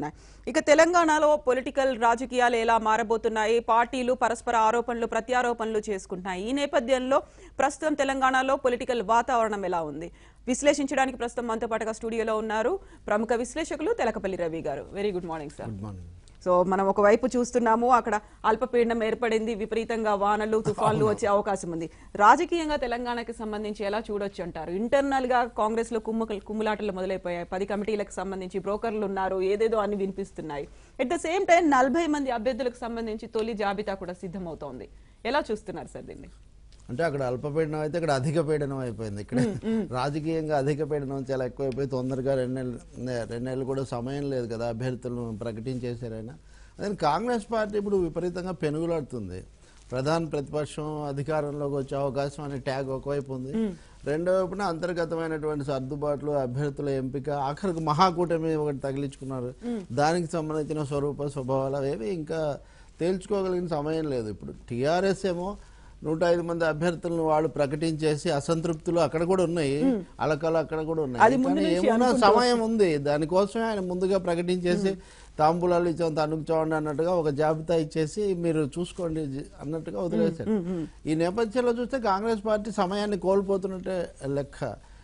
కనిపిస్తున్నాయి ఇక తెలంగాణలో పొలిటికల్ రాజకీయాలు ఎలా మారబోతున్నాయి పార్టీలు పరస్పర ఆరోపణలు ప్రత్యారోపణలు చేసుకుంటున్నాయి ఈ నేపథ్యంలో ప్రస్తుతం తెలంగాణలో పొలిటికల్ వాతావరణం ఎలా ఉంది విశ్లేషించడానికి ప్రస్తుతం మనతో పాటుగా స్టూడియోలో ఉన్నారు ప్రముఖ విశ్లేషకులు Telakapalli Ravi garu very good morning sir good morning so మనం ఒకవైపు చూస్తున్నాము అక్కడ అల్పపీడనం ఏర్పడింది విపరీతంగా వానలు తుఫాన్లు వచ్చే అవకాశం ఉంది రాజకీయంగా తెలంగాణకి సంబంధించి ఎలా చూడొచ్చు అంటారు ఇంటర్నల్ గా కాంగ్రెస్ లో కుమ్ము కుమ్ములాటలు మొదలైపోయాయి పది కమిటీలకు సంబంధించి బ్రోకర్లు ఉన్నారు ఏదేదో అన్ని వినిపిస్తున్నాయి ఎట్ ద సేమ్ టైం నలభై మంది అభ్యర్థులకు సంబంధించి తొలి జాబితా కూడా సిద్ధమవుతోంది ఎలా చూస్తున్నారు సార్ దీన్ని అంటే అక్కడ అల్పపీడనం అయితే ఇక్కడ అధిక పీడనం అయిపోయింది ఇక్కడ రాజకీయంగా అధిక పీడనం చాలా ఎక్కువైపోయి తొందరగా రెండు నెలలు రెండు నెలలు కూడా సమయం లేదు కదా అభ్యర్థులను ప్రకటించేశారైనా అదే కాంగ్రెస్ పార్టీ ఇప్పుడు విపరీతంగా పెనుగులాడుతుంది ప్రధాన ప్రతిపక్షం అధికారంలోకి వచ్చే అవకాశం అనే ట్యాగ్ ఒకవైపు ఉంది రెండో వైపున అంతర్గతమైనటువంటి సర్దుబాట్లు అభ్యర్థుల ఎంపిక ఆఖరికి మహాకూటమి ఒకటి తగిలించుకున్నారు దానికి సంబంధించిన స్వరూప స్వభావాలు అవేవి ఇంకా తేల్చుకోగలిగిన సమయం లేదు ఇప్పుడు టీఆర్ఎస్ ఏమో నూట ఐదు మంది అభ్యర్థులను వాళ్ళు ప్రకటించేసి అసంతృప్తులు అక్కడ కూడా ఉన్నాయి అలకలు అక్కడ కూడా అది ఉన్నాయి ముందు కానీ నుంచి ఏమన్నా సమయం ఉంది దానికోసమే ఆయన ముందుగా ప్రకటించేసి తాంబూలాలు ఇచ్చాం తణుకు చూడండి అన్నట్టుగా ఒక జాబితా ఇచ్చేసి మీరు చూసుకోండి జి- అన్నట్టుగా వదిలేశారు ఈ నేపథ్యంలో చూస్తే కాంగ్రెస్ పార్టీ సమయాన్ని కోల్పోతున్నట్టే లెక్క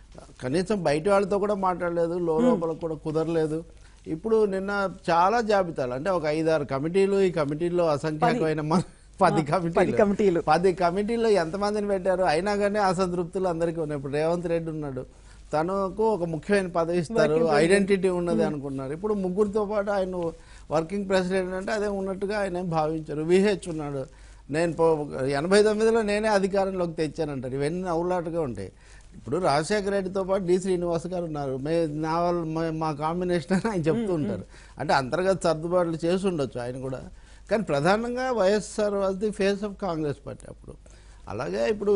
కనీసం బయట వాళ్ళతో కూడా మాట్లాడలేదు లోపల కూడా కుదరలేదు ఇప్పుడు నిన్న చాలా జాబితాలు అంటే ఒక ఐదారు కమిటీలు ఈ కమిటీల్లో అసంఖ్యాకమైన మన- పది పది కమిటీలు కమిటీలు పది కమిటీల్లో ఎంతమందిని పెట్టారు అయినా కానీ అసంతృప్తులు అందరికీ ఉన్నాయి ఇప్పుడు రేవంత్ రెడ్డి ఉన్నాడు తనకు ఒక ముఖ్యమైన పదవి ఇస్తారు ఐడెంటిటీ ఉన్నది అనుకున్నారు ఇప్పుడు ముగ్గురితో పాటు ఆయన వర్కింగ్ ప్రెసిడెంట్ అంటే అదే ఉన్నట్టుగా ఆయన ఏం భావించారు విహెచ్ ఉన్నాడు నేను పో- ఎనభై తొమ్మిదిలో నేనే అధికారంలోకి తెచ్చానంటారు ఇవన్నీ నవ్వులాటగా ఉంటాయి ఇప్పుడు రాజశేఖర రెడ్డితో పాటు డి శ్రీనివాస్ గారు ఉన్నారు మే నా వాళ్ళ మా- మా కాంబినేషన్ అని ఆయన చెప్తూ ఉంటారు అంటే అంతర్గత సర్దుబాట్లు చేసి ఉండొచ్చు ఆయన కూడా కానీ ప్రధానంగా YSR was the face of Congress party అప్పుడు అలాగే ఇప్పుడు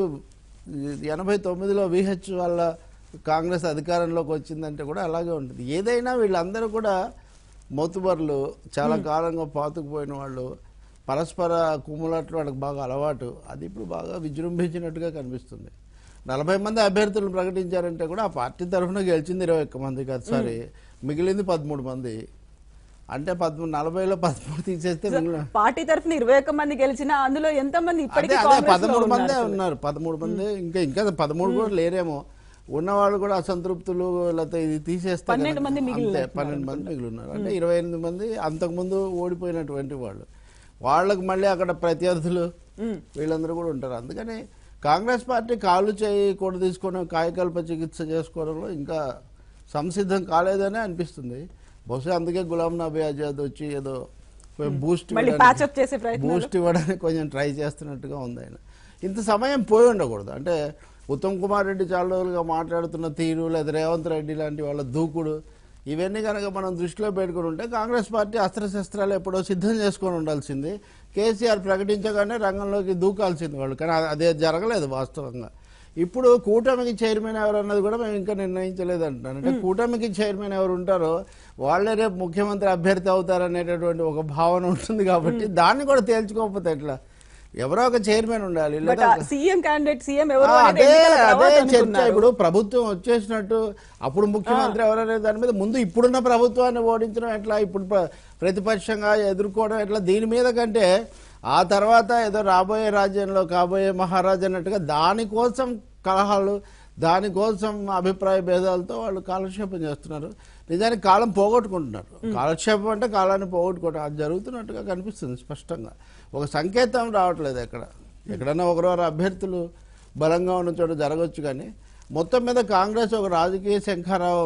ఎనభై తొమ్మిదిలో విహెచ్ వాళ్ళ కాంగ్రెస్ అధికారంలోకి వచ్చిందంటే కూడా అలాగే ఉంటుంది ఏదైనా వీళ్ళందరూ కూడా మొత్తుబరులు చాలా కాలంగా పాతుకుపోయిన వాళ్ళు పరస్పర కుమ్ములాట్లు వాళ్ళకి బాగా అలవాటు అది ఇప్పుడు బాగా విజృంభించినట్టుగా కనిపిస్తుంది నలభై మంది అభ్యర్థులను ప్రకటించారంటే కూడా ఆ పార్టీ తరఫున గెలిచింది ఇరవై ఒక్క మంది కాదు సారీ మిగిలింది పదమూడు మంది అంటే పదమూడు నలభైలో పదమూడు తీసేస్తే మిగిలిన పార్టీ తరఫున ఇరవై ఒక్క మంది గెలిచినా అందులో ఎంత మంది అదే ఇప్పటికీ అదే కాంగ్రెస్ లో పదమూడు మందే ఉన్నారు? ఉన్నారు పదమూడు మంది ఇంకా ఇంకా పదమూడు కూడా లేరేమో ఉన్నవాళ్ళు కూడా అసంతృప్తులు లేకపోతే ఇది తీసేస్తే పన్నెండు కనుక మంది మిగిలి అంతే పన్నెండు మంది మిగిలి ఉన్నారు అంటే ఇరవై ఎనిమిది మంది అంతకుముందు ఓడిపోయినటువంటి వాళ్ళు వాళ్ళకి మళ్ళీ అక్కడ ప్రత్యర్థులు వీళ్ళందరూ కూడా ఉంటారు అందుకని కాంగ్రెస్ పార్టీ కాళ్ళు చేయి కూడా తీసుకొని కాయకల్ప చికిత్స చేసుకోవడంలో ఇంకా సంసిద్ధం కాలేదనే అనిపిస్తుంది బహుశా అందుకే గులాం నబీ ఆజాద్ వచ్చి ఏదో బూస్ట్ మళ్ళీ ప్యాచప్ చేసే ప్రయత్నం బూస్ట్ ఇవ్వడానికి కొంచెం ట్రై చేస్తున్నట్టుగా ఉంది ఆయన ఇంత సమయం పోయి ఉండకూడదు అంటే ఉత్తమ్ కుమార్ రెడ్డి చాలా రోజులుగా మాట్లాడుతున్న తీరు లేదా రేవంత్ రెడ్డి లాంటి వాళ్ళ దూకుడు ఇవన్నీ కనుక మనం దృష్టిలో పెట్టుకుని ఉంటే కాంగ్రెస్ పార్టీ అస్త్రశస్త్రాలు ఎప్పుడో సిద్ధం చేసుకొని ఉండాల్సింది కేసీఆర్ ప్రకటించగానే రంగంలోకి దూకాల్సింది వాళ్ళు కానీ అదే జరగలేదు వాస్తవంగా ఇప్పుడు కూటమికి చైర్మన్ ఎవరు అన్నది కూడా మేము ఇంకా నిర్ణయించలేదు అంటున్నాను అంటే కూటమికి చైర్మన్ ఎవరు ఉంటారో వాళ్ళే రేపు ముఖ్యమంత్రి అభ్యర్థి అవుతారనేటటువంటి ఒక భావన ఉంటుంది కాబట్టి దాన్ని కూడా తేల్చుకోకపోతే ఎట్లా ఎవరో ఒక చైర్మన్ ఉండాలి బట్ లేదా సీఎం క్యాండిడేట్ సీఎం ఎవరు ఆ, అనేది అదే ఎన్నికల అదే తర్వాత చర్చ అనుకున్నారు. ఇప్పుడు ప్రభుత్వం వచ్చేసినట్టు అప్పుడు ముఖ్యమంత్రి ఎవరనే దాని మీద ముందు ఇప్పుడున్న ప్రభుత్వాన్ని ఓడించడం ఎట్లా ఇప్పుడు ప్ర- ప్రతిపక్షంగా ఎదుర్కోవడం ఎట్లా దీని మీద కంటే ఆ తర్వాత ఏదో రాబోయే రాజ్యంలో కాబోయే మహారాజు అన్నట్టుగా దానికోసం కలహాలు దానికోసం అభిప్రాయ భేదాలతో వాళ్ళు కాలక్షేపం చేస్తున్నారు నిజానికి కాలం పోగొట్టుకుంటున్నారు కాలక్షేపం అంటే కాలాన్ని పోగొట్టుకోవడం అది జరుగుతున్నట్టుగా కనిపిస్తుంది స్పష్టంగా ఒక సంకేతం రావట్లేదు ఎక్కడ ఎక్కడన్నా ఒకరోజు అభ్యర్థులు బలంగా ఉన్న చోట జరగవచ్చు కానీ మొత్తం మీద కాంగ్రెస్ ఒక రాజకీయ శంఖారావం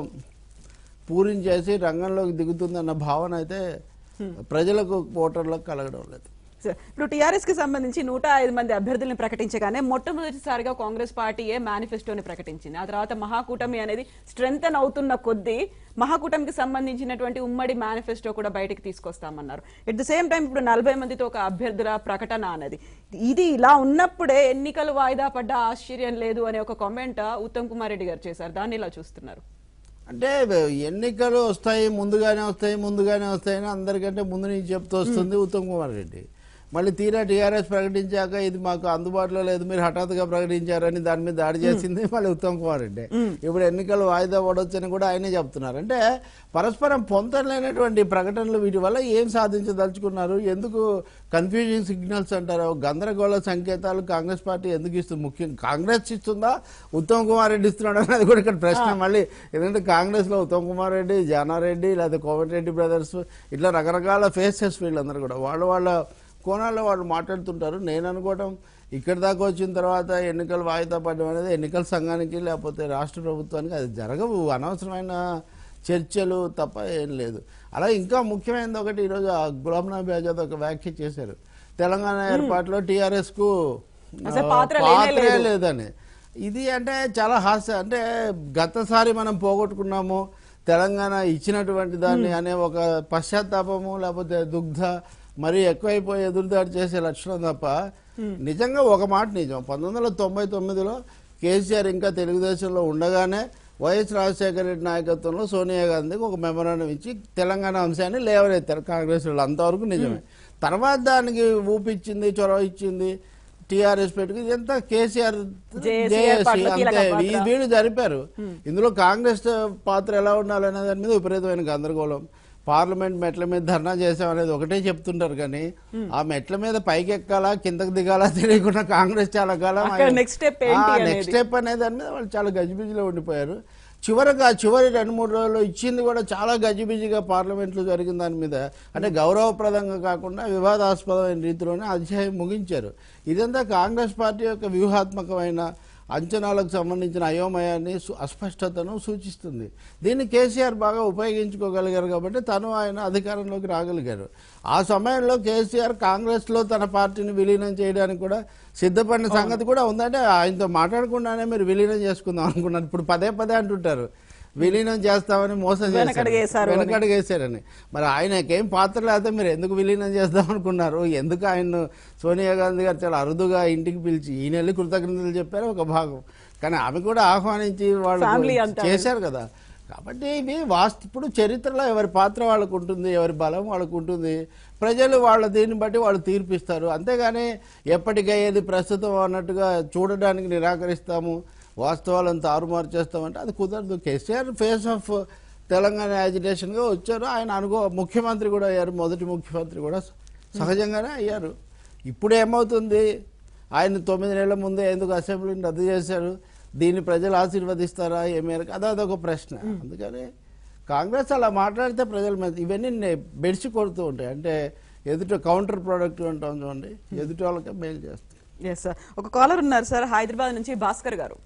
పూరించేసి రంగంలోకి దిగుతుందన్న భావన అయితే ప్రజలకు ఓటర్లకు కలగడం లేదు సార్, ఇప్పుడు టీఆర్ఎస్ కి సంబంధించి నూట ఐదు మంది అభ్యర్థులను ప్రకటించగానే మొట్టమొదటిసారిగా కాంగ్రెస్ పార్టీయే మేనిఫెస్టోని ప్రకటించింది ఆ తర్వాత మహాకూటమి అనేది స్ట్రెంగ్ అవుతున్న కొద్దీ మహాకూటమికి సంబంధించినటువంటి ఉమ్మడి మేనిఫెస్టో కూడా బయటికి తీసుకొస్తామన్నారు ఎట్ ద సేమ్ టైం ఇప్పుడు నలభై మందితో ఒక అభ్యర్థుల ప్రకటన అనేది ఇది ఇలా ఉన్నప్పుడే ఎన్నికలు వాయిదా పడ్డ ఆశ్చర్యం లేదు అనే ఒక కామెంట్ ఉత్తమ్ కుమార్ రెడ్డి గారు చేశారు దాన్ని ఇలా చూస్తున్నారు అంటే ఎన్నికలు వస్తాయి ముందుగానే వస్తాయి ముందుగానే వస్తాయని అందరికంటే ముందు నుంచి చెప్తూ వస్తుంది ఉత్తమ్ కుమార్ రెడ్డి మళ్ళీ తీరా టీఆర్ఎస్ ప్రకటించాక ఇది మాకు అందుబాటులో లేదు మీరు హఠాత్తుగా ప్రకటించారని దాని మీద దాడి చేసింది మళ్ళీ ఉత్తమ్ కుమార్ రెడ్డి ఇప్పుడు ఎన్నికలు వాయిదా పడవచ్చని కూడా ఆయనే చెప్తున్నారు అంటే పరస్పరం పొంతలేనటువంటి ప్రకటనలు వీటి వల్ల ఏం సాధించదలుచుకున్నారు ఎందుకు కన్ఫ్యూజింగ్ సిగ్నల్స్ అంటారు గందరగోళ సంకేతాలు కాంగ్రెస్ పార్టీ ఎందుకు ఇస్తుంది ముఖ్యం కాంగ్రెస్ ఇస్తుందా ఉత్తమ్ కుమార్ రెడ్డి ఇస్తున్నాడు అనేది కూడా ఇక్కడ ప్రశ్న మళ్ళీ ఎందుకంటే కాంగ్రెస్ లో ఉత్తమ్ కుమార్ రెడ్డి జానారెడ్డి లేదా కోమటిరెడ్డి బ్రదర్స్ ఇట్లా రకరకాల ఫేసెస్ వీళ్ళందరూ కూడా వాళ్ళు వాళ్ళ కోణాల్లో వాళ్ళు మాట్లాడుతుంటారు నేను అనుకోవటం ఇక్కడి దాకా వచ్చిన తర్వాత ఎన్నికలు వాయిదా పడడం అనేది ఎన్నికల సంఘానికి లేకపోతే రాష్ట్ర ప్రభుత్వానికి అది జరగవు అనవసరమైన చర్చలు తప్ప ఏం లేదు అలా ఇంకా ముఖ్యమైనది ఒకటి ఈరోజు ఆ గులాం నబీ ఆజాద్ ఒక వ్యాఖ్య చేశారు తెలంగాణ ఏర్పాటులో టీఆర్ఎస్ కు అసలు ఆ, పాత్ర లేనే పాత్రే లేదు. లేదని ఇది అంటే చాలా హాస్య అంటే గతసారి మనం పోగొట్టుకున్నాము తెలంగాణ ఇచ్చినటువంటి దాన్ని అనే ఒక పశ్చాత్తాపము లేకపోతే దుగ్ధ మరీ ఎక్కువైపోయి ఎదురుదాడి చేసే లక్షణం తప్ప నిజంగా ఒక మాట నిజం పంతొమ్మిది వందల తొంభై తొమ్మిదిలో కేసీఆర్ ఇంకా తెలుగుదేశంలో ఉండగానే వైఎస్ రాజశేఖర రెడ్డి నాయకత్వంలో సోనియా గాంధీకి ఒక మెమరాండం ఇచ్చి తెలంగాణ అంశాన్ని లేవనెత్తారు కాంగ్రెస్ వాళ్ళు అంతవరకు నిజమే తర్వాత దానికి ఊపిచ్చింది చొరవ ఇచ్చింది టీఆర్ఎస్ పెట్టుకుని ఇదంతా కేసీఆర్ JSC జేఏసీ ఏర్పాటులో కీలక అంతే పాత్ర. ఈ వీళ్ళు జరిపారు ఇందులో కాంగ్రెస్ పాత్ర ఎలా ఉండాలనే దాని మీద విపరీతమైన గందరగోళం పార్లమెంట్ మెట్ల మీద ధర్నా చేసాం అనేది ఒకటే చెప్తుంటారు కానీ ఆ మెట్ల మీద పైకి ఎక్కాలా కిందకి దిగాలా తెలియకుండా కాంగ్రెస్ చాలా కాలం అక్కడ next step ఏంటి అనేది? నెక్స్ట్ స్టెప్ అనేది దాని మీద వాళ్ళు చాలా గజిబిజిలో ఉండిపోయారు చివరిగా చివరి రెండు మూడు రోజులు ఇచ్చింది కూడా చాలా గజిబిజిగా పార్లమెంట్లో జరిగిన దాని మీద అంటే గౌరవప్రదంగా కాకుండా వివాదాస్పదమైన రీతిలోనే అధ్యాయం ముగించారు ఇదంతా కాంగ్రెస్ పార్టీ యొక్క వ్యూహాత్మకమైన అంచనాలకు సంబంధించిన అయోమయాన్ని సు- అస్పష్టతను సూచిస్తుంది దీన్ని కేసీఆర్ బాగా ఉపయోగించుకోగలిగారు కాబట్టి తను ఆయన అధికారంలోకి రాగలిగారు ఆ సమయంలో కేసీఆర్ కాంగ్రెస్లో తన పార్టీని విలీనం చేయడానికి కూడా సిద్ధపడిన సంగతి కూడా ఉందంటే ఆయనతో మాట్లాడకుండానే మీరు విలీనం చేసుకుందాం అనుకున్నారు ఇప్పుడు పదే పదే అంటుంటారు విలీనం చేస్తామని మోసం వెనకడుగేశారు చేశారు అని. వెనకడుగేశారని మరి ఆయనకేం పాత్ర లేకపోతే మీరు ఎందుకు విలీనం చేద్దాం అనుకున్నారు ఎందుకు ఆయన సోనియా గాంధీ గారు చాలా అరుదుగా ఇంటికి పిలిచి ఈయన వెళ్ళి కృతజ్ఞతలు చెప్పారు ఒక భాగం కానీ ఆమె కూడా ఆహ్వానించి వాళ్ళు Family అంతా. చేశారు కదా కాబట్టి ఇవి వాస్తు ఇప్పుడు చరిత్రలో ఎవరి పాత్ర వాళ్ళకు ఉంటుంది ఎవరి బలం వాళ్ళకు ఉంటుంది ప్రజలు వాళ్ళ దీన్ని బట్టి వాళ్ళు తీర్పిస్తారు అంతేగాని ఎప్పటికయ్యేది ప్రస్తుతం అన్నట్టుగా చూడడానికి నిరాకరిస్తాము వాస్తవాలను తారుమారు చేస్తామంటే అది కుదరదు కేసీఆర్ ఫేస్ ఆఫ్ తెలంగాణ యాజిటేషన్గా వచ్చారు ఆయన అనుకో ముఖ్యమంత్రి కూడా అయ్యారు మొదటి ముఖ్యమంత్రి కూడా సహజంగానే అయ్యారు ఇప్పుడు ఏమవుతుంది ఆయన తొమ్మిది నెలల ముందే ఎందుకు అసెంబ్లీని రద్దు చేశారు దీన్ని ప్రజలు ఆశీర్వదిస్తారా ఏ మేరకు అదే అదొక ప్రశ్న అందుకని కాంగ్రెస్ అలా మాట్లాడితే ప్రజల మీద ఇవన్నీ నే- బెడిసి కొడుతూ ఉంటాయి అంటే ఎదుట కౌంటర్ ప్రొడక్టివ్ అంటాం చూడండి ఎదుటి వాళ్ళకే మేలు చేస్తాయి ఎస్ సార్ ఒక కాలర్ ఉన్నారు సార్ హైదరాబాద్ నుంచి భాస్కర్ గారు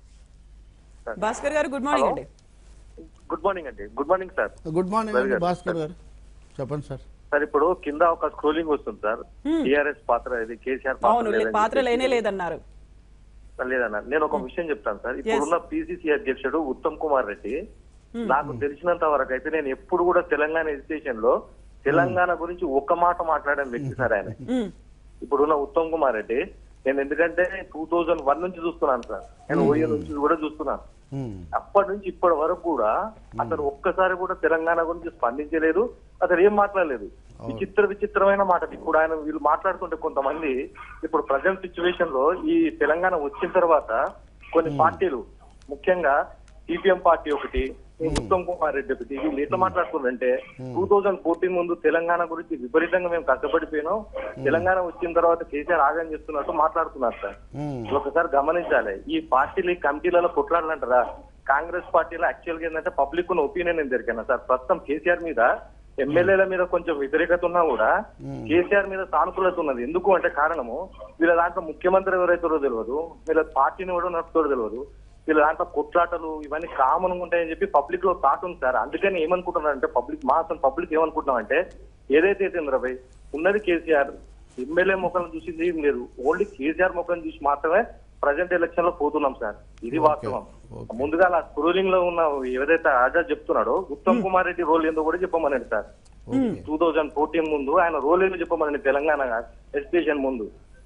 భాస్కర్ గారు గుడ్ మార్నింగ్ అండి గుడ్ మార్నింగ్ అండి good morning sir good morning Very అండి good. భాస్కర్ గారు చెప్పండి సార్ సార్ ఇప్పుడు కింద ఒక స్క్రోలింగ్ వస్తుంది సార్ టిఆర్ఎస్ పాత్ర ఇది కేసీఆర్ అవును పాత్ర లేదని పాత్ర చెప్పేసి. లేనే లేదన్నారు లేదన్న నేను ఒక విషయం చెప్తాను సార్ ఇప్పుడున్న పిసిసి అధ్యక్షుడు ఉత్తమ్ కుమార్ రెడ్డి నాకు తెలిసినంత వరకు అయితే నేను ఎప్పుడు కూడా తెలంగాణ ఎడ్యుకేషన్ లో తెలంగాణ గురించి ఒక్క మాట మాట్లాడిన వ్యక్తి సార్ ఆయన మ్మ్. ఇప్పుడున్న ఉత్తమ్ కుమార్ రెడ్డి నేను ఎందుకంటే టూ థౌజండ్ వన్ నుంచి చూస్తున్నాను సార్ నేను ఓయో నుంచి కూడా చూస్తున్నాను ఉమ్. అప్పటి నుంచి ఇప్పటి వరకు కూడా అతను ఒక్కసారి కూడా తెలంగాణ గురించి స్పందించలేదు అతను ఏం మాట్లాడలేదు విచిత్ర విచిత్రమైన మాటలు ఇప్పుడు ఆయన వీళ్ళు మాట్లాడుతుంటే కొంతమంది ఇప్పుడు ప్రజెంట్ సిచ్యువేషన్ లో ఈ తెలంగాణ వచ్చిన తర్వాత కొన్ని పార్టీలు ముఖ్యంగా సిపిఎం పార్టీ ఒకటి ఈ ఉత్తమ్ కుమార్ రెడ్డి ఒకటి వీళ్ళు ఎట్లా మాట్లాడుతున్నారంటే టూ థౌజండ్ ఫోర్టీన్ ముందు తెలంగాణ గురించి విపరీతంగా మేము కష్టపడిపోయినాం తెలంగాణ వచ్చిన తర్వాత కేసీఆర్ ఆగం చేస్తున్నట్టు మాట్లాడుతున్నారు సార్ ఉమ్. ఒకసారి గమనించాలి ఈ పార్టీలు ఈ కమిటీలలో కొట్లాడాలంటారా కాంగ్రెస్ పార్టీలో యాక్చువల్ గా ఏంటంటే పబ్లిక్ ఉన్న ఒపీనియన్ ఏం జరిగిన సార్ ప్రస్తుతం కేసీఆర్ మీద ఎమ్మెల్యేల మీద కొంచెం వ్యతిరేకత ఉన్నా కూడా కేసీఆర్ మీద సానుకూలత ఉన్నది ఎందుకు అంటే కారణము వీళ్ళ దాంట్లో ముఖ్యమంత్రి ఎవరైతారో తెలియదు వీళ్ళ పార్టీని కూడా నడుపుతారో తెలియదు వీళ్ళ దాంట్లో కొట్లాటలు ఇవన్నీ కామన్ ఉంటాయని చెప్పి పబ్లిక్ లో థాట్ ఉంది సార్ అందుకని ఏమనుకుంటున్నారంటే పబ్లిక్ మా అసలు పబ్లిక్ ఏమనుకుంటున్నామంటే ఏదైతే చంద్రబాయ్ ఉన్నది కేసీఆర్ ఎమ్మెల్యే ముఖం చూసింది ఏం లేదు ఓన్లీ కేసీఆర్ ముఖం చూసి మాత్రమే ప్రజెంట్ ఎలక్షన్ లో పోతున్నాం సార్ ఇది వాస్తవం ఓకే. ముందుగా ఆ స్క్రోలింగ్ లో ఉన్న ఏదైతే ఆజాద్ చెప్తున్నాడో ఉత్తమ్ కుమార్ రెడ్డి రోల్ ఏందో కూడా చెప్పమనండి sir okay two thousand fourteen ముందు ఆయన రోల్ ఏందో చెప్పమనండి తెలంగాణ ఎడ్యుకేషన్ ముందు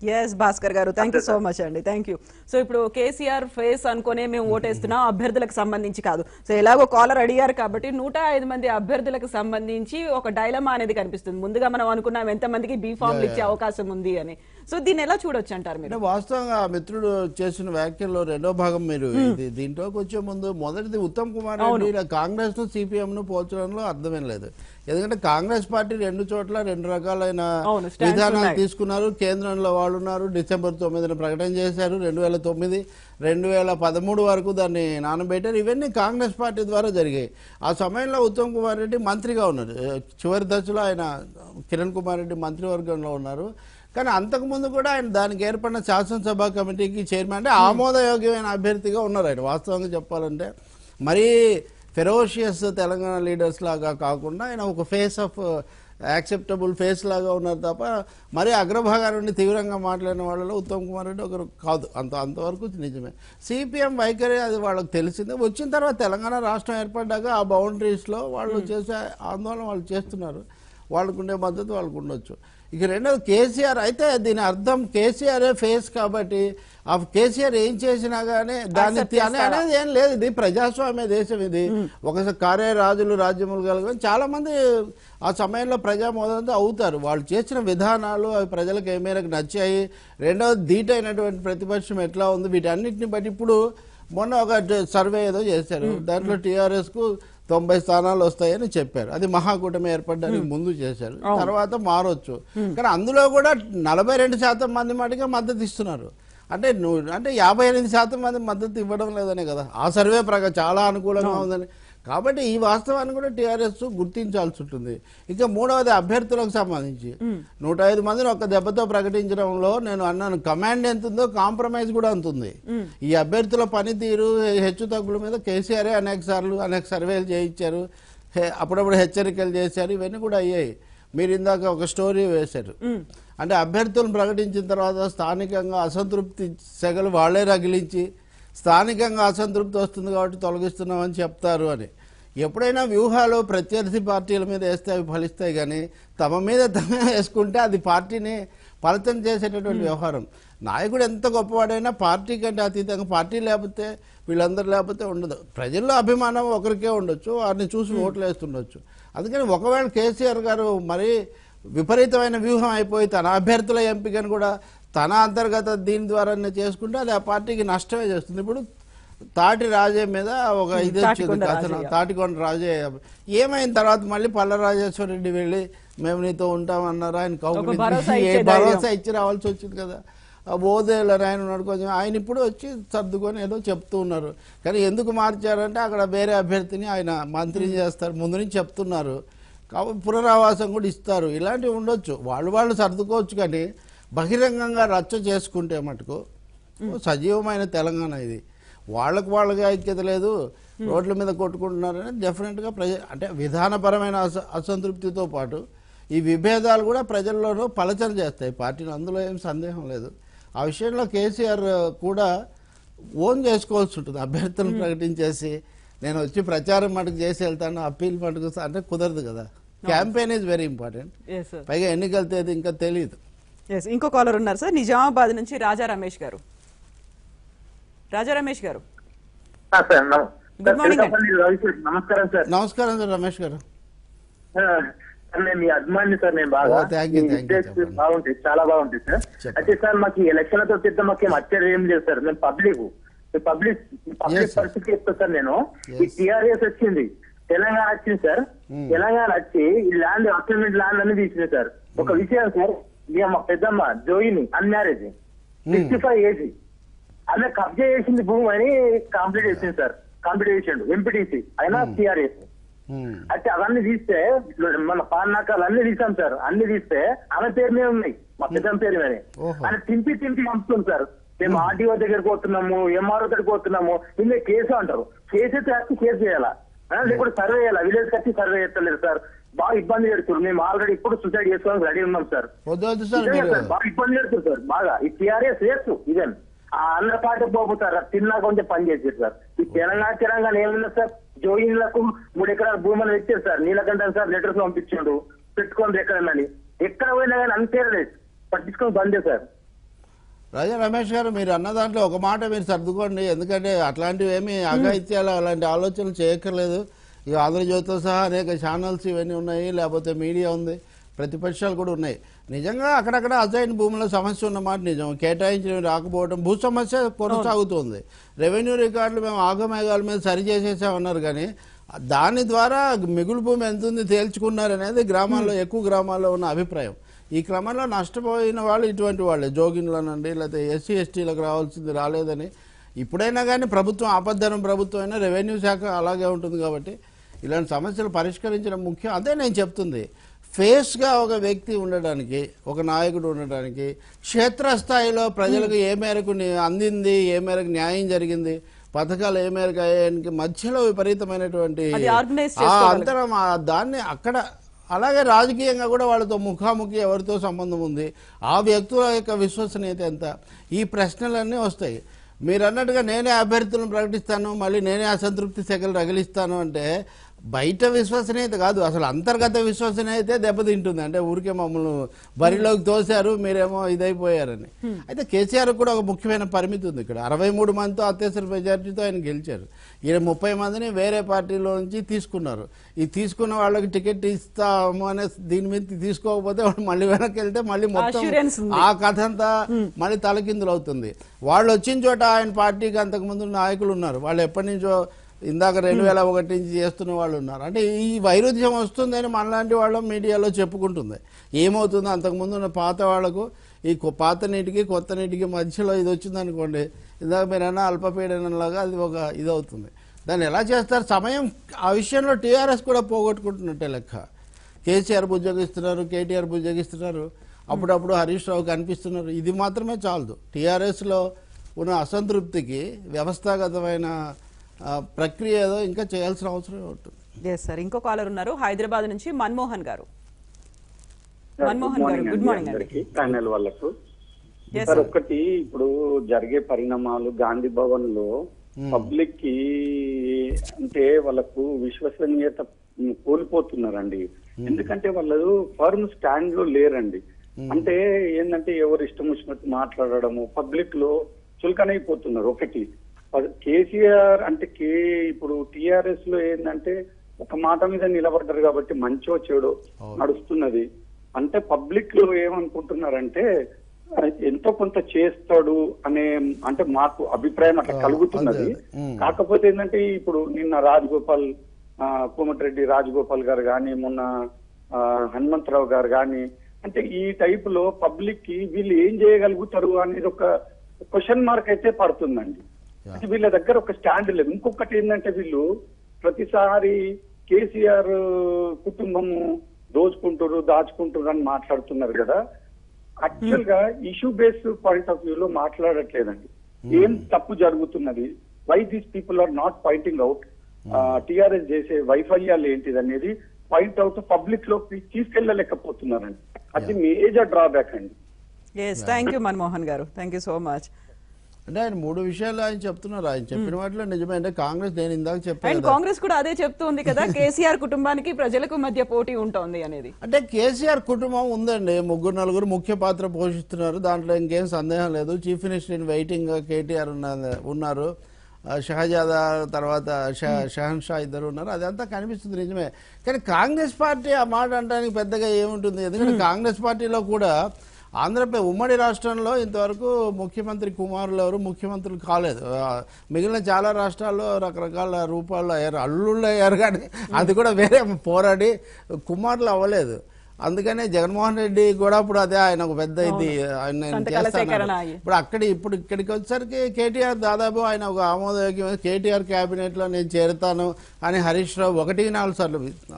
yes Bhaskar garu thank you so much అండి థ్యాంక్ యూ సో ఇప్పుడు కేసీఆర్ ఫేస్ అనుకునే మేము ఓటేస్తున్నాం అభ్యర్థులకు సంబంధించి కాదు సో ఎలాగో కాలర్ అడిగారు కాబట్టి నూట ఐదు మంది అభ్యర్థులకు సంబంధించి ఒక డైలమా అనేది కనిపిస్తుంది ముందుగా మనం అనుకున్నాం ఎంత మందికి బీ ఫామ్లు ఇచ్చే అవకాశం ఉంది అని సో దీన్ని ఎలా చూడొచ్చు అంటారు మీరు అంటే వాస్తవంగా ఆ మిత్రుడు చేసిన వ్యాఖ్యల్లో రెండో భాగం మీరు ఇది దీంట్లోకి వచ్చే ముందు మొదటిది ఉత్తమ్ కుమార్ రెడ్డి ఇలా కాంగ్రెస్ ను సిపిఎం ను పోల్చడంలో అర్థమేం లేదు ఎందుకంటే కాంగ్రెస్ పార్టీ రెండు చోట్ల రెండు రకాలైన అవును, stands విధానాలు ఉన్నాయి. తీసుకున్నారు కేంద్రంలో వాళ్ళు ఉన్నారు డిసెంబర్ తొమ్మిదిన ప్రకటన చేశారు రెండు వేల తొమ్మిది రెండు వేల పదమూడు వరకు దాన్ని నానబెట్టారు ఇవన్నీ కాంగ్రెస్ పార్టీ ద్వారా జరిగాయి ఆ సమయంలో ఉత్తమ్ కుమార్ రెడ్డి మంత్రిగా ఉన్నారు ఏ, చివరి దశలో ఆయన కిరణ్ కుమార్ రెడ్డి మంత్రివర్గంలో ఉన్నారు కానీ అంతకుముందు కూడా ఆయన దానికి ఏర్పడిన శాసనసభ కమిటీకి చైర్మన్ అంటే ఆమోదయోగ్యమైన అభ్యర్థిగా ఉన్నారు ఆయన వాస్తవంగా చెప్పాలంటే మరీ ఫెరోషియస్ తెలంగాణ లీడర్స్ లాగా కాకుండా ఆయన ఒక ఫేస్ ఆఫ్ యాక్సెప్టబుల్ ఫేస్ లాగా ఉన్నారు తప్ప మరీ అగ్రభాగా నుండి తీవ్రంగా మాట్లాడిన వాళ్ళలో ఉత్తమ్ కుమార్ రెడ్డి ఒకరు కాదు అంత అంతవరకు నిజమే సిపిఎం వైఖరి అది వాళ్ళకి తెలిసిందే వచ్చిన తర్వాత తెలంగాణ రాష్ట్రం ఏర్పడ్డాక ఆ బౌండరీస్లో వాళ్ళు చేసే ఆందోళన వాళ్ళు చేస్తున్నారు వాళ్ళకు ఉండే మద్దతు వాళ్ళకు ఉండొచ్చు ఇక రెండోది కేసీఆర్ అయితే దీని అర్థం కేసీఆర్ ఫేస్ కాబట్టి ఆ కేసీఆర్ ఏం చేసినా గానీ దాన్ని Accept తి- అనే- చేస్తారా? అనేది ఏం లేదు ఇది ప్రజాస్వామ్య దేశం ఇది ఒకసారి కారే రాజులు రాజ్యములు కలగని చాలా మంది ఆ సమయంలో ప్రజా మోదంతో అవుతారు వాళ్ళు చేసిన విధానాలు అవి ప్రజలకు ఏ మేరకు నచ్చాయి రెండవది ధీటైనటువంటి ప్రతిపక్షం ఎట్లా ఉంది వీటన్నిటిని బట్టి ఇప్పుడు మొన్న ఒక డ- సర్వే ఏదో చేశారు దాంట్లో టీఆర్ఎస్ కు తొంభై స్థానాలు వస్తాయని చెప్పారు అది మహాకూటమి ఏర్పడడానికి ముందు చేశారు తర్వాత మారొచ్చు కానీ అందులో కూడా నలభై రెండు శాతం మంది మటుగా మద్దతు ఇస్తున్నారు అంటే నువ్వు అంటే యాభై ఎనిమిది శాతం మంది మద్దతు ఇవ్వడం లేదనే కదా ఆ సర్వే ప్రకారం చాలా అనుకూలంగా ఉందని కాబట్టి ఈ వాస్తవాన్ని కూడా టీఆర్ఎస్ గుర్తించాల్సి ఉంటుంది ఇక మూడవది అభ్యర్థులకు సంబంధించి నూట ఐదు మందిని ఒక దెబ్బతో ప్రకటించడంలో నేను అన్నాను కమాండ్ ఎంత ఉందో కాంప్రమైజ్ కూడా అంత ఉంది ఈ అభ్యర్థుల పనితీరు హెచ్చు తగ్గుల మీద కేసీఆర్ అనేక సార్లు అనేక సర్వేలు చేయించారు హె- అప్పుడప్పుడు హెచ్చరికలు చేశారు ఇవన్నీ కూడా అయ్యాయి మీరు ఇందాక ఒక స్టోరీ వేశారు అంటే అభ్యర్థులను ప్రకటించిన తర్వాత స్థానికంగా అసంతృప్తి సెగలు వాళ్లే రగిలించి స్థానికంగా అసంతృప్తి వస్తుంది కాబట్టి తొలగిస్తున్నామని చెప్తారు అని ఎప్పుడైనా వ్యూహాలు ప్రత్యర్థి పార్టీల మీద వేస్తే అవి ఫలిస్తాయి కానీ తమ మీద తమే వేసుకుంటే అది పార్టీని ఫలితం చేసేటటువంటి వ్యవహారం నాయకుడు ఎంత గొప్పవాడైనా పార్టీ కంటే అతీతంగా పార్టీ లేకపోతే వీళ్ళందరూ లేకపోతే ఉండదు ప్రజల్లో అభిమానం ఒకరికే ఉండొచ్చు వారిని చూసి ఓట్లు వేస్తుండొచ్చు అందుకని ఒకవేళ కేసీఆర్ గారు మరీ విపరీతమైన వ్యూహం అయిపోయి తన అభ్యర్థుల ఎంపికను కూడా తన అంతర్గత దీని ద్వారానే చేసుకుంటే అది ఆ పార్టీకి నష్టమే చేస్తుంది ఇప్పుడు తాటి రాజే మీద ఒక ఇది వచ్చింది తాటికొండ కథనం రాజయ్య. తాటికొండ రాజే ఏమైన తర్వాత మళ్ళీ పల్ల రాజేశ్వర రెడ్డి వెళ్ళి మేము నీతో ఉంటామన్నారు ఆయన కౌగులించి భరోసా ఏ ఇచ్చే ధైర్యం. భరోసా ఇచ్చి రావాల్సి వచ్చింది కదా ఆ బోధేళ్ళ ఆయన ఉన్నాడు కొంచెం ఆయన ఇప్పుడు వచ్చి సర్దుకొని ఏదో చెప్తూ ఉన్నారు కానీ ఎందుకు మార్చారంటే అక్కడ వేరే అభ్యర్థిని ఆయన మంత్రిని చేస్తారు ముందు నుంచి చెప్తున్నారు కాబట్టి పునరావాసం కూడా ఇస్తారు ఇలాంటివి ఉండొచ్చు వాళ్ళు వాళ్ళు సర్దుకోవచ్చు కానీ బహిరంగంగా రచ్చ చేసుకుంటే మటుకు సజీవమైన తెలంగాణ ఇది వాళ్ళకు వాళ్ళకి ఐక్యత లేదు రోడ్ల మీద కొట్టుకుంటున్నారని డెఫినెట్గా ప్రజ అంటే విధానపరమైన అస అసంతృప్తితో పాటు ఈ విభేదాలు కూడా ప్రజల్లోనూ పలచన చేస్తాయి పార్టీని అందులో ఏం సందేహం లేదు ఆ విషయంలో కేసీఆర్ కూడా ఓన్ చేసుకోవాల్సి ఉంటుంది అభ్యర్థులను ప్రకటించేసి నేను వచ్చి ప్రచారం మటుకు చేసి వెళ్తాను అప్పీల్ మటుకు అంటే కుదరదు కదా campaign is very important yes sir పైగా ఎన్నికల తేదీ ఇంకా తెలియదు ఎస్ ఇంకో కాలర్ ఉన్నారు సార్ నిజామాబాద్ నుంచి రాజా రమేష్ గారు రాజా రమేష్ గారు ఆ, సార్ నమ- Good morning, సార్, చెప్పండి, రవి సార్. నమస్కారం సార్ నమస్కారం సార్ రమేష్ గారు ఆ, సార్, నేను మీ అభిమాని సార్ నేను బాగా ఓ, thank you, me thank you, updates చెప్పండి. బాగుంటాయి చాలా బాగుంటాయి సార్ చెప్పండి. అయితే సార్ మాకు ఈ ఎలక్షన్లతో చెప్తే మాకు ఏం అచ్చరి ఏం లేదు సార్ మేము public public Yes, public sir. పరిస్థితి చెప్తా సార్ నేను ఈ Yes. టిఆర్ఎస్ వచ్చింది తెలంగాణ వచ్చింది సార్ Hmm. తెలంగాణ వచ్చి ఈ ల్యాండ్ అసైన్మెంట్ ల్యాండ్ అన్ని తీసింది సార్ ఒక విషయం సార్ ఇక మా పెద్దమ్మ జోయిని అన్మ్యారేజ్ సిక్స్టీ ఫైవ్ ఏజీ ఆమె కబ్జా చేసింది భూమి అని కంప్లీట్ చేసింది సార్ కంప్లీట్ చేసిండు ఎంపీటీసీ అయినా టీఆర్ఎస్ ఉమ్. అయితే అవన్నీ తీస్తే మన పానాకాలు అన్ని తీసాం సార్ అన్ని తీస్తే ఆమె పేరు మీద ఉన్నాయి మా పెద్దమ్మ పేరు మీద ఓహో. ఆయన తింపి తింపి పంపుతుంది సార్ మేము ఆర్డీఓ దగ్గరికి పోతున్నాము ఎంఆర్ఓ దగ్గరికి పోతున్నాము ఇందులో కేసు అంటారు కేసు అయితే వచ్చి కేసు చేయాలా ఆ, లేకుంటే సర్వే చేయాలా విలేజ్ వచ్చి సర్వే చేస్తలేదు సార్ బాగా ఇబ్బంది పెడుతున్నారు మేము ఆల్రెడీ ఇప్పుడు సూసైడ్ చేసుకోవడానికి రెడీ ఉన్నాం సార్ వద్దు వద్దు సార్ నిజంగా మీరు సార్, బాగా ఇబ్బంది పెడుతుంది సార్ బాగా ఈ టీఆర్ఎస్ వేస్తూ ఇదే ఆ అందరి పార్టీ పోపుతారు తిన్నా కొంచెం పని చేసేది సార్ ఈ తెలంగాణ తెలంగాణ ఏముంది సార్ జోయిన్లకు మూడు ఎకరాల భూములు ఇచ్చారు సార్ నీలకంఠ సార్ లెటర్స్ పంపించాడు పెట్టుకోండి ఎక్కడన్నా ఎక్కడ పోయినా కానీ అంతే లేదు పట్టించుకొని బందే సార్ రాజా రమేష్ గారు మీరు అన్న దాంట్లో ఒక మాట మీరు సర్దుకోండి ఎందుకంటే అట్లాంటివి ఏమి అఘాయిత్యాలు అలాంటి ఆలోచనలు చేయక్కర్లేదు ఇక ఆంధ్రజ్యోతితో సహా అనేక ఛానల్స్ ఇవన్నీ ఉన్నాయి లేకపోతే మీడియా ఉంది ప్రతిపక్షాలు కూడా ఉన్నాయి నిజంగా అక్కడక్కడ అసైన్ భూముల సమస్య ఉన్నమాట నిజం కేటాయించిన రాకపోవడం భూ సమస్య కొనసాగుతుంది రెవెన్యూ రికార్డులు మేము ఆగమేఘాల మీద సరి చేసేసామన్నారు కానీ దాని ద్వారా మిగులు భూమి ఎంత ఉంది తేల్చుకున్నారు అనేది గ్రామాల్లో ఎక్కువ గ్రామాల్లో ఉన్న అభిప్రాయం ఈ క్రమంలో నష్టపోయిన వాళ్ళు ఇటువంటి వాళ్ళే జోగిన్లనండి లేకపోతే ఎస్సీ ఎస్టీలకు రావాల్సింది రాలేదని ఇప్పుడైనా కానీ ప్రభుత్వం ఆపద్ధనం ప్రభుత్వం అయినా రెవెన్యూ శాఖ అలాగే ఉంటుంది కాబట్టి ఇలాంటి సమస్యలు పరిష్కరించడం ముఖ్యం అదే నేను చెప్తుంది ఫేస్గా ఒక వ్యక్తి ఉండడానికి ఒక నాయకుడు ఉండడానికి క్షేత్రస్థాయిలో ప్రజలకు ఏ మేరకు ని- అందింది ఏ మేరకు న్యాయం జరిగింది పథకాలు ఏ మేరకు అయ్యానికి మధ్యలో విపరీతమైనటువంటి అది organize ఆ చేసుకోగలగాలి. అంతరం ఆ దాన్ని అక్కడ అలాగే రాజకీయంగా కూడా వాళ్ళతో ముఖాముఖి ఎవరితో సంబంధం ఉంది ఆ వ్యక్తుల యొక్క విశ్వసనీయత ఎంత ఈ ప్రశ్నలన్నీ వస్తాయి మీరు అన్నట్టుగా నేనే అభ్యర్థులను ప్రకటిస్తాను మళ్ళీ నేనే అసంతృప్తి శాఖలు రగిలిస్తాను అంటే బయట విశ్వసనీయత కాదు అసలు అంతర్గత విశ్వసనీయతే దెబ్బతింటుంది అంటే ఊరికే మమ్మల్ని బరిలోకి తోశారు మీరేమో ఇదైపోయారని అయితే కేసీఆర్ కూడా ఒక ముఖ్యమైన పరిమితి ఉంది ఇక్కడ అరవై మూడు మందితో అత్యవసర మెజార్టీతో ఆయన గెలిచారు ఈయన ముప్పై మందిని వేరే పార్టీలో నుంచి తీసుకున్నారు ఈ తీసుకున్న వాళ్ళకి టికెట్ ఇస్తాము అనే దీని మీద తీసుకోకపోతే వాడు మళ్ళీ వెనక్కి వెళ్తే మళ్ళీ మొత్తం Assurance ఉంది. ఆ కథ అంతా మళ్ళీ తలకిందులు అవుతుంది వాళ్ళు వచ్చిన చోట ఆయన పార్టీకి అంతకుముందు నాయకులు ఉన్నారు వాళ్ళు ఎప్పటి నుంచో ఇందాక రెండు వేల ఒకటి నుంచి చేస్తున్న వాళ్ళు ఉన్నారు అంటే ఈ వైరుధ్యం వస్తుందని మనలాంటి వాళ్ళ మీడియాలో చెప్పుకుంటుంది ఏమవుతుందో అంతకుముందు ఉన్న పాత వాళ్లకు ఈ కొ- పాత నీటికి కొత్త నీటికి మధ్యలో ఇది వచ్చింది అనుకోండి ఇందాక మీరు అన్న అల్పపీడనంలాగా అది ఒక ఇది అవుతుంది దాన్ని ఎలా చేస్తారు సమయం ఆ విషయంలో టీఆర్ఎస్ కూడా పోగొట్టుకుంటున్నట్టే లెక్క కేసీఆర్ బుజ్జగిస్తున్నారు కేటీఆర్ బుజ్జగిస్తున్నారు అప్పుడప్పుడు హరీష్ రావు కనిపిస్తున్నారు ఇది మాత్రమే చాలదు టీఆర్ఎస్లో ఉన్న అసంతృప్తికి వ్యవస్థాగతమైన ఆ, ప్రక్రియ ఏదో ఇంకా చేయాల్సిన అవసరం ఉంటుంది ఎస్ సార్ ఇంకో కాలర్ ఉన్నారు హైదరాబాద్ నుంచి Manmohan garu Manmohan good garu morning good అండి మార్నింగ్ అండి అందరికీ ప్యానెల్ వాళ్ళకు Yes, సార్ sir. ఒక్కటి ఇప్పుడు జరిగే పరిణామాలు గాంధీ భవన్ లో పబ్లిక్ కి అంటే వాళ్ళకు విశ్వసనీయత కోల్పోతున్నారండి ఎందుకంటే వాళ్ళు ఫర్మ్ స్టాండ్ లో లేరండి అంటే ఏంటంటే ఎవరు ఇష్టం వచ్చినట్టు మాట్లాడడము పబ్లిక్ లో చులకనైపోతున్నారు ఒకటి కేసీఆర్ అంటే కే ఇప్పుడు టిఆర్ఎస్ లో ఏంటంటే ఒక మాట మీద నిలబడ్డారు కాబట్టి మంచో చెడో నడుస్తున్నది అంటే పబ్లిక్ లో ఏమనుకుంటున్నారంటే ఆ, ఎంతో కొంత చేస్తాడు అనే అంటే మాకు అభిప్రాయం అట్లా ఆ, కలుగుతున్నది అదే, అదే. ఉమ్. కాకపోతే ఏంటంటే ఇప్పుడు నిన్న రాజగోపాల్ ఆ, కోమటిరెడ్డి రాజగోపాల్ గారు కానీ మొన్న ఆ, హనుమంతరావు గారు కానీ అంటే ఈ టైప్ లో పబ్లిక్ కి వీళ్ళు ఏం చేయగలుగుతారు అనేది ఒక క్వశ్చన్ మార్క్ అయితే పడుతుందండి Yeah. అంటే వీళ్ళ దగ్గర ఒక స్టాండ్ లేదు ఇంకొకటి ఏంటంటే వీళ్ళు ప్రతిసారి కేసీఆర్ కుటుంబము దోచుకుంటారు దాచుకుంటారు అని మాట్లాడుతున్నారు కదా యాక్చువల్ గా issue based point of view లో మాట్లాడట్లేదండి ఏం తప్పు జరుగుతున్నది why these people are not pointing out TRS చేసే వైఫల్యాలు ఏంటిది అనేది పాయింట్ అవుట్ పబ్లిక్ లో తీసుకెళ్ళలేకపోతున్నారండి అది మేజర్ డ్రాబ్యాక్ అండి yes thank you Manmohan garu thank you so much అంటే ఆయన మూడు విషయాలు ఆయన చెప్తున్నారు ఆయన చెప్పిన వాటిలో నిజమే అంటే కాంగ్రెస్ నేను ఇందాక అండ్ చెప్పాను కదా. కాంగ్రెస్ కూడా అదే చెప్తుంది కదా కేసీఆర్ కుటుంబానికి ప్రజలకు మధ్య పోటీ ఉంటుంది అనేది అంటే కేసీఆర్ కుటుంబం ఉందండి ముగ్గురు నలుగురు ముఖ్య పాత్ర పోషిస్తున్నారు దాంట్లో ఇంకేం సందేహం లేదు chief minister in waiting KTR ఉన్న- ఉన్నారు ఆ, షహజాదా తర్వాత షా- షహన్ షా ఇద్దరు ఉన్నారు అదంతా కనిపిస్తుంది నిజమే కానీ కాంగ్రెస్ పార్టీ ఆ మాట అనడానికి పెద్దగా ఏముంటుంది ఎందుకంటే కాంగ్రెస్ పార్టీలో కూడా ఆంధ్రప్రదేశ్ ఉమ్మడి రాష్ట్రంలో ఇంతవరకు ముఖ్యమంత్రి కుమారులు ఎవరు ముఖ్యమంత్రులు కాలేదు ఆ, మిగిలిన చాలా రాష్ట్రాల్లో రకరకాల రూపాల్లో అయ్యారు అల్లుళ్ళు అయ్యారు కానీ అది కూడా వేరే పోరాడి కుమారులు అవ్వలేదు అందుకనే జగన్మోహన్ రెడ్డి కూడా ఇప్పుడు అదే ఆయన ఒక పెద్ద ఇది ఆయన నేను సంతకాల చేస్తానన్నాడు. సేకరణ అయ్యి. ఇప్పుడు అక్కడ ఇప్పుడు ఇక్కడికి వచ్చేసరికి కేటీఆర్ దాదాపు ఆయన ఒక ఆమోదయోగ్యమైన కేటీఆర్ క్యాబినెట్ లో నేను చేరుతాను అని హరీష్ రావు ఒకటి నాలుగు సార్లు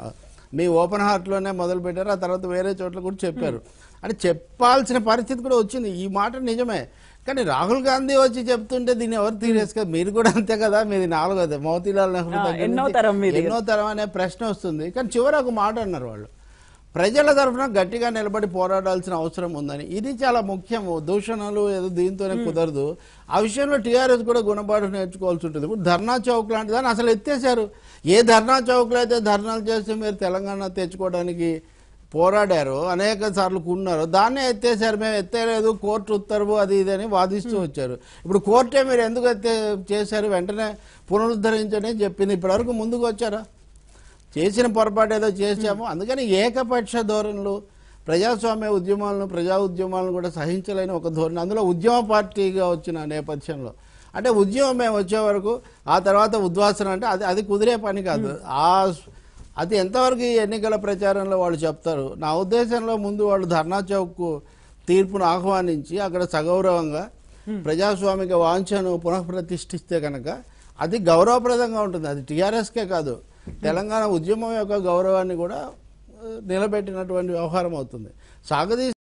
మీ ఓపెన్ హార్ట్ లోనే మొదలు పెట్టారు ఆ తర్వాత వేరే చోట్ల కూడా చెప్పారు అని చెప్పాల్సిన పరిస్థితి కూడా వచ్చింది ఈ మాట నిజమే కానీ రాహుల్ గాంధీ వచ్చి చెప్తుంటే దీన్ని ఎవరు సీరియస్ గా మీరు కూడా అంతే కదా మీది నాలుగోది మోతీలాల్ నెహ్రూ ఆ, దగ్గర ఎన్నో నుంచి తరం మీది. ఎన్నో తరం అనే ప్రశ్న వస్తుంది కానీ చివరి ఒక మాట అన్నారు వాళ్ళు ప్రజల తరఫున గట్టిగా నిలబడి పోరాడాల్సిన అవసరం ఉందని ఇది చాలా ముఖ్యము దూషణలు ఏదో దీంతోనే కుదరదు ఆ విషయంలో టీఆర్ఎస్ కూడా గుణపాఠం నేర్చుకోవాల్సి ఉంటుంది ఇప్పుడు ధర్నా చౌక్ లాంటి దాన్ని అసలు ఎత్తేసారు ఏ ధర్నా చౌక్లో అయితే ధర్నాలు చేస్తే మీరు తెలంగాణ తెచ్చుకోవడానికి పోరాడారు అనేక సార్లు కున్నారు దాన్నే ఎత్తేసారు మేము ఎత్తేలేదు కోర్టు ఉత్తర్వు అది ఇది అని వాదిస్తూ వచ్చారు ఇప్పుడు కోర్టే మీరు ఎందుకు ఎత్తే చేశారు వెంటనే పునరుద్ధరించని చెప్పింది ఇప్పటివరకు ముందుకు వచ్చారా చేసిన పొరపాటు ఏదో చేశాము అందుకని ఏకపక్ష ధోరణులు ప్రజాస్వామ్య ఉద్యమాలను ప్రజా ఉద్యమాలను కూడా సహించలేని ఒక ధోరణి అందులో ఉద్యమ పార్టీగా వచ్చిన నేపథ్యంలో అంటే ఉద్యమం మేము వచ్చే వరకు ఆ తర్వాత ఉద్వాసన అంటే అది అది కుదిరే పని కాదు ఆ అది ఎంతవరకు ఈ ఎన్నికల ప్రచారంలో వాళ్ళు చెప్తారు నా ఉద్దేశంలో ముందు వాళ్ళు ధర్నా చౌక్ తీర్పును ఆహ్వానించి అక్కడ సగౌరవంగా ప్రజాస్వామిక వాంఛను పునఃప్రతిష్ఠిస్తే కనుక అది గౌరవప్రదంగా ఉంటుంది అది టీఆర్ఎస్కే కాదు తెలంగాణ ఉద్యమం యొక్క గౌరవాన్ని కూడా ఆ, నిలబెట్టినటువంటి వ్యవహారం అవుతుంది సాగదీ